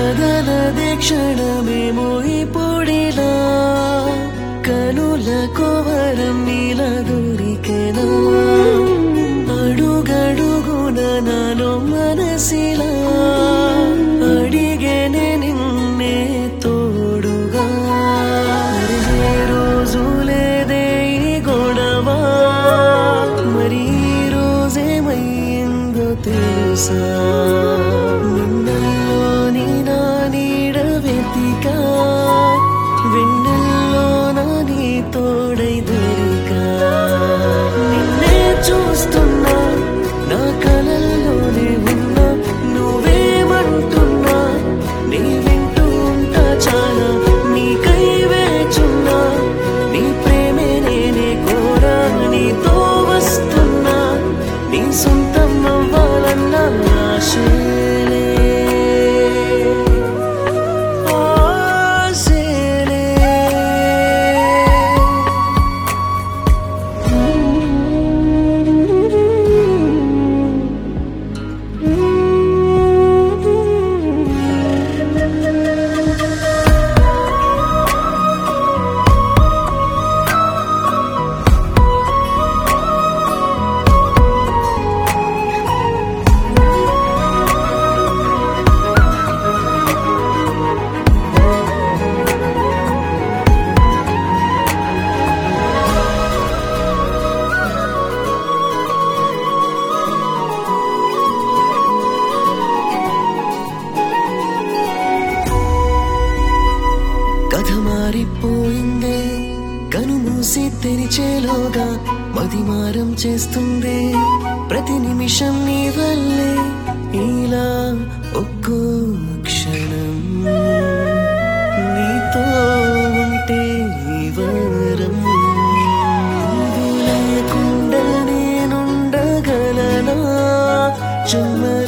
కదలదే క్షణమేమో ఇప్పుడిలా కనుల కోవరం నీల దొరికెనా అడుగడుగున నాలో మనసిలా అడిగేనే నిన్నే తోడుగా ఏ రోజు లేదే ఈ గొడవ మరి ఈ రోజేమైందో తెలుసా నిన్నల్లోని నా నీడ వెతికా వెన్నెల్లో నా నీ తోడై దొరికా నిన్నే చూస్తున్నా నా కలల్లోనే ఉన్నా నువ్వేమంటున్నా నీ వింటూ ఉంటా చాలా నీకై వేచున్నా నీ ప్రేమే నేనే కోరా నీతో వస్తున్నా నీ సొంతం అవ్వాలన్న ఆశలే ఆశలే కథ మారిపోయిందే కనుమూసి తెరిచేలోగా మదిమారం చేస్తుంది ప్రతి నిమిషం నీ వల్లే ఇలా ఒక్కో క్షణం నీతో ఉంటే ఈ వరం నీవు లేకుండా నేనుండగలనా జన్మల